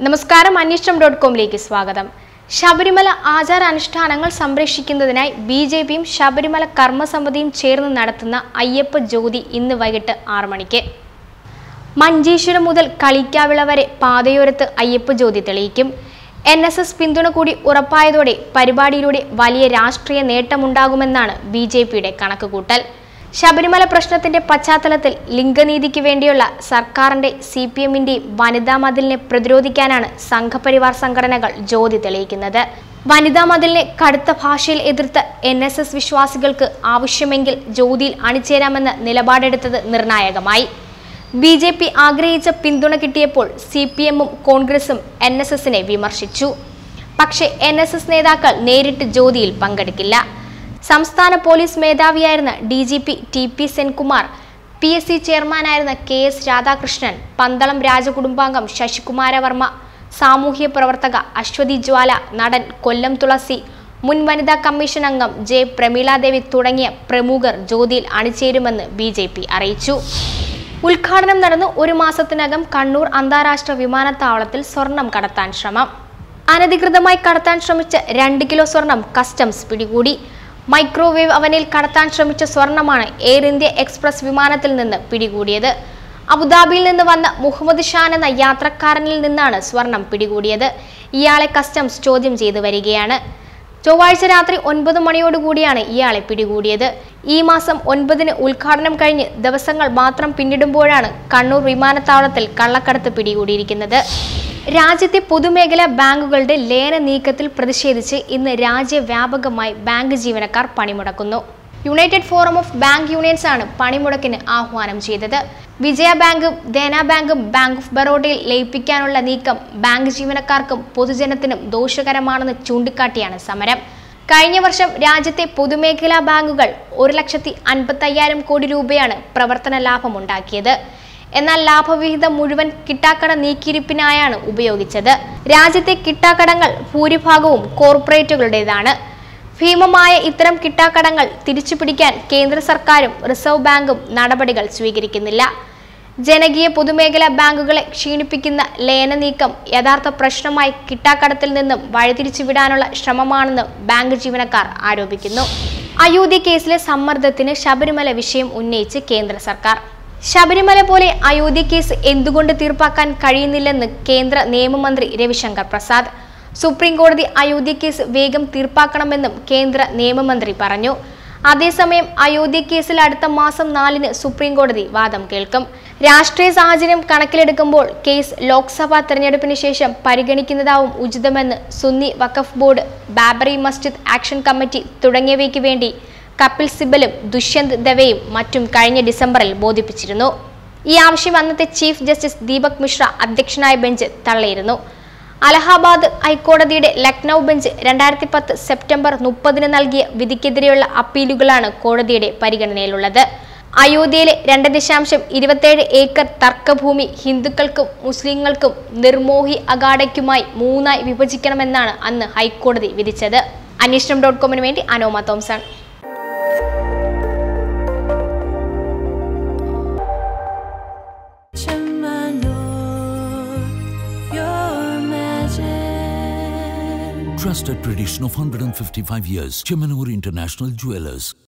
നമസ്കാരം അന്വേഷണം ഡോട്ട് കോമിലേക്ക് സ്വാഗതം ശബരിമല ആചാര അനുഷ്ഠാനങ്ങൾ സംരക്ഷിക്കുന്നതിനായി ബി ജെ പിയും ശബരിമല കർമ്മസമിതിയും ചേർന്ന് നടത്തുന്ന അയ്യപ്പ ജ്യോതി ഇന്ന് വൈകിട്ട് ആറ് മണിക്ക് മഞ്ചേശ്വരം മുതൽ കളിക്കാവിള വരെ പാതയോരത്ത് അയ്യപ്പ ജ്യോതി തെളിയിക്കും എൻ എസ് എസ് പിന്തുണ കൂടി ഉറപ്പായതോടെ പരിപാടിയിലൂടെ വലിയ രാഷ്ട്രീയ നേട്ടമുണ്ടാകുമെന്നാണ് ബി ജെ പിയുടെ കണക്കുകൂട്ടൽ ശബരിമല പ്രശ്നത്തിന്റെ പശ്ചാത്തലത്തിൽ ലിംഗനീതിക്ക് വേണ്ടിയുള്ള സർക്കാരിന്റെ സി പി എമ്മിന്റെയും വനിതാ മതിലിനെ പ്രതിരോധിക്കാനാണ് സംഘപരിവാർ സംഘടനകൾ ജ്യോതി തെളിയിക്കുന്നത് വനിതാ മതിലിനെ കടുത്ത ഭാഷയിൽ എതിർത്ത എൻ എസ് എസ് വിശ്വാസികൾക്ക് ആവശ്യമെങ്കിൽ ജ്യോതിയിൽ അണിചേരാമെന്ന നിലപാടെടുത്തത് നിർണായകമായി ബി ജെ പി ആഗ്രഹിച്ച പിന്തുണ കിട്ടിയപ്പോൾ സി പി എമ്മും കോൺഗ്രസും എൻ എസ് എസിനെ വിമർശിച്ചു പക്ഷേ എൻ എസ് എസ് നേതാക്കൾ നേരിട്ട് ജ്യോതിയിൽ പങ്കെടുക്കില്ല സംസ്ഥാന പോലീസ് മേധാവിയായിരുന്ന D G P T P Senkumar P S C ചെയർമാനായിരുന്ന കെ എസ് രാധാകൃഷ്ണൻ പന്തളം രാജകുടുംബാംഗം ശശികുമാരവർമ്മ സാമൂഹ്യ പ്രവർത്തക അശ്വതി ജ്വാല നടൻ കൊല്ലം തുളസി മുൻ വനിതാ കമ്മീഷൻ അംഗം ജെ പ്രമീളാദേവി തുടങ്ങിയ പ്രമുഖർ ജ്യോതിയിൽ അണിചേരുമെന്ന് ബി ജെ പി അറിയിച്ചു ഉദ്ഘാടനം നടന്ന് ഒരു മാസത്തിനകം കണ്ണൂർ അന്താരാഷ്ട്ര വിമാനത്താവളത്തിൽ സ്വർണം കടത്താൻ ശ്രമം അനധികൃതമായി കടത്താൻ ശ്രമിച്ച രണ്ട് കിലോ സ്വർണം കസ്റ്റംസ് പിടികൂടി മൈക്രോവേവ് അവനിൽ കടത്താൻ ശ്രമിച്ച സ്വർണമാണ് എയർ ഇന്ത്യ എക്സ്പ്രസ് വിമാനത്തിൽ നിന്ന് പിടികൂടിയത് അബുദാബിയിൽ നിന്ന് വന്ന മുഹമ്മദ് ഷാൻ എന്ന യാത്രക്കാരനിൽ നിന്നാണ് സ്വർണം പിടികൂടിയത് ഇയാളെ കസ്റ്റംസ് ചോദ്യം ചെയ്തു വരികയാണ് ചൊവ്വാഴ്ച രാത്രി ഒൻപത് മണിയോടുകൂടിയാണ് ഇയാളെ പിടികൂടിയത് ഈ മാസം ഒൻപതിന് ഉദ്ഘാടനം കഴിഞ്ഞ് ദിവസങ്ങൾ മാത്രം പിന്നിടുമ്പോഴാണ് കണ്ണൂർ വിമാനത്താവളത്തിൽ കള്ളക്കടത്ത് പിടികൂടിയിരിക്കുന്നത് രാജ്യത്തെ പൊതുമേഖലാ ബാങ്കുകളുടെ ലയന നീക്കത്തിൽ പ്രതിഷേധിച്ച് ഇന്ന് രാജ്യവ്യാപകമായി ബാങ്ക് ജീവനക്കാർ പണിമുടക്കുന്നു united forum of bank unions ആണ് പണിമുടക്കിന് ആഹ്വാനം ചെയ്തത് വിജയ ബാങ്കും ദേന ബാങ്കും ബാങ്ക് ഓഫ് ബറോഡയിൽ ലയിപ്പിക്കാനുള്ള നീക്കം ബാങ്ക് ജീവനക്കാർക്കും പൊതുജനത്തിനും ദോഷകരമാണെന്ന് ചൂണ്ടിക്കാട്ടിയാണ് സമരം കഴിഞ്ഞ വർഷം രാജ്യത്തെ പൊതുമേഖലാ ബാങ്കുകൾ ഒരു ലക്ഷത്തി അൻപത്തയ്യായിരം കോടി രൂപയാണ് പ്രവർത്തന ലാഭമുണ്ടാക്കിയത് എന്നാൽ ലാഭവിഹിതം മുഴുവൻ കിട്ടാക്കട നീക്കിയിരിപ്പിനായാണ് ഉപയോഗിച്ചത് രാജ്യത്തെ കിട്ടാക്കടങ്ങൾ ഭൂരിഭാഗവും കോർപ്പറേറ്റുകളുടേതാണ് ഭീമമായ ഇത്തരം കിട്ടാക്കടങ്ങൾ തിരിച്ചുപിടിക്കാൻ കേന്ദ്ര സർക്കാരും റിസർവ് ബാങ്കും നടപടികൾ സ്വീകരിക്കുന്നില്ല ജനകീയ പൊതുമേഖലാ ബാങ്കുകളെ ക്ഷീണിപ്പിക്കുന്ന ലയന നീക്കം യഥാർത്ഥ പ്രശ്നമായി കിട്ടാക്കടത്തിൽ നിന്നും വഴിതിരിച്ചു വിടാനുള്ള ശ്രമമാണെന്ന് ബാങ്ക് ജീവനക്കാർ ആരോപിക്കുന്നു അയോധ്യ കേസിലെ സമ്മർദ്ദത്തിന് ശബരിമല വിഷയം ഉന്നയിച്ച് കേന്ദ്ര സർക്കാർ ശബരിമല പോലെ അയോധ്യ കേസ് എന്തുകൊണ്ട് തീർപ്പാക്കാൻ കഴിയുന്നില്ലെന്ന് കേന്ദ്ര നിയമമന്ത്രി രവിശങ്കർ പ്രസാദ് സുപ്രീം കോടതി അയോധ്യ കേസ് വേഗം തീർപ്പാക്കണമെന്നും കേന്ദ്ര നിയമമന്ത്രി പറഞ്ഞു അതേസമയം അയോധ്യ കേസിൽ അടുത്ത മാസം നാലിന് സുപ്രീം കോടതി വാദം കേൾക്കും രാഷ്ട്രീയ സാഹചര്യം കണക്കിലെടുക്കുമ്പോൾ കേസ് ലോക്സഭാ തെരഞ്ഞെടുപ്പിന് ശേഷം പരിഗണിക്കുന്നതാവും ഉചിതമെന്ന് Sunni Waqf board Babri Masjid action committee തുടങ്ങിയവയ്ക്ക് വേണ്ടി കപിൽ സിബലും ദുഷ്യന്ത് ദവയും മറ്റും കഴിഞ്ഞ ഡിസംബറിൽ ബോധിപ്പിച്ചിരുന്നു ഈ ആവശ്യം അന്നത്തെ ചീഫ് ജസ്റ്റിസ് ദീപക് മിശ്ര അധ്യക്ഷനായ ബെഞ്ച് തള്ളിയിരുന്നു അലഹാബാദ് ഹൈക്കോടതിയുടെ ലക്നൗ ബെഞ്ച് രണ്ടായിരത്തി പത്ത് സെപ്റ്റംബർ മുപ്പതിന് നൽകിയ വിധിക്കെതിരെയുള്ള അപ്പീലുകളാണ് കോടതിയുടെ പരിഗണനയിലുള്ളത് അയോധ്യയിലെ രണ്ട് ദശാംശം ഇരുപത്തേഴ് ഏക്കർ തർക്കഭൂമി ഹിന്ദുക്കൾക്കും മുസ്ലിങ്ങൾക്കും നിർമോഹി അഗാഡയ്ക്കുമായി മൂന്നായി വിഭജിക്കണമെന്നാണ് അന്ന് ഹൈക്കോടതി വിധിച്ചത് അന്വേഷണം ഡോട്ട് കോമിന് വേണ്ടി Anoma Thomson Your magic. Trusted tradition of 155 years. Chemanur International Jewelers.